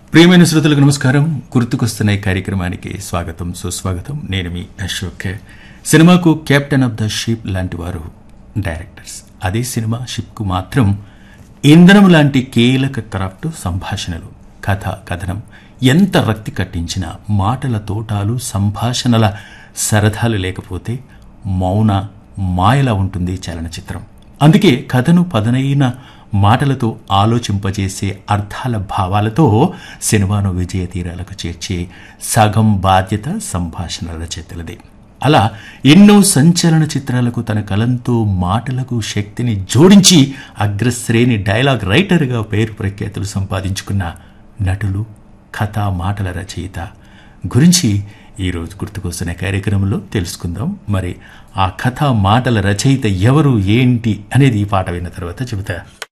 ప్రియమైన శ్రోతలకు నమస్కారం గుర్తుకొస్తున్న ఈ కార్యక్రమానికి స్వాగతం సుస్వాగతం నేను మీ అశోక్ సినిమాకు కెప్టెన్ ఆఫ్ ద షిప్ లాంటి వారు డైరెక్టర్స్ అదే సినిమా షిప్కు మాత్రం ఇంధనం లాంటి కీలక క్రాఫ్ట్ సంభాషణలు కథ కథనం ఎంత రక్తి కట్టించినా మాటల తోటాలు సంభాషణల సరదాలు లేకపోతే మౌన మాయలా ఉంటుంది చలనచిత్రం అందుకే కథను పదనైన మాటలతో ఆలోచింపజేసే అర్థాల భావాలతో సినిమాను విజయ తీరాలకు చేర్చే సగం బాధ్యత సంభాషణ రచయితలదే అలా ఎన్నో సంచలన చిత్రాలకు తన కలంతో మాటలకు శక్తిని జోడించి అగ్రశ్రేణి డైలాగ్ రైటర్గా పేరు ప్రఖ్యాతులు సంపాదించుకున్న నటులు కథా మాటల రచయిత గురించి ఈరోజు గుర్తుకొస్తున్న కార్యక్రమంలో తెలుసుకుందాం మరి ఆ కథ మాటల రచయిత ఎవరు ఏంటి అనేది ఈ పాట విన్న తర్వాత చెబుతా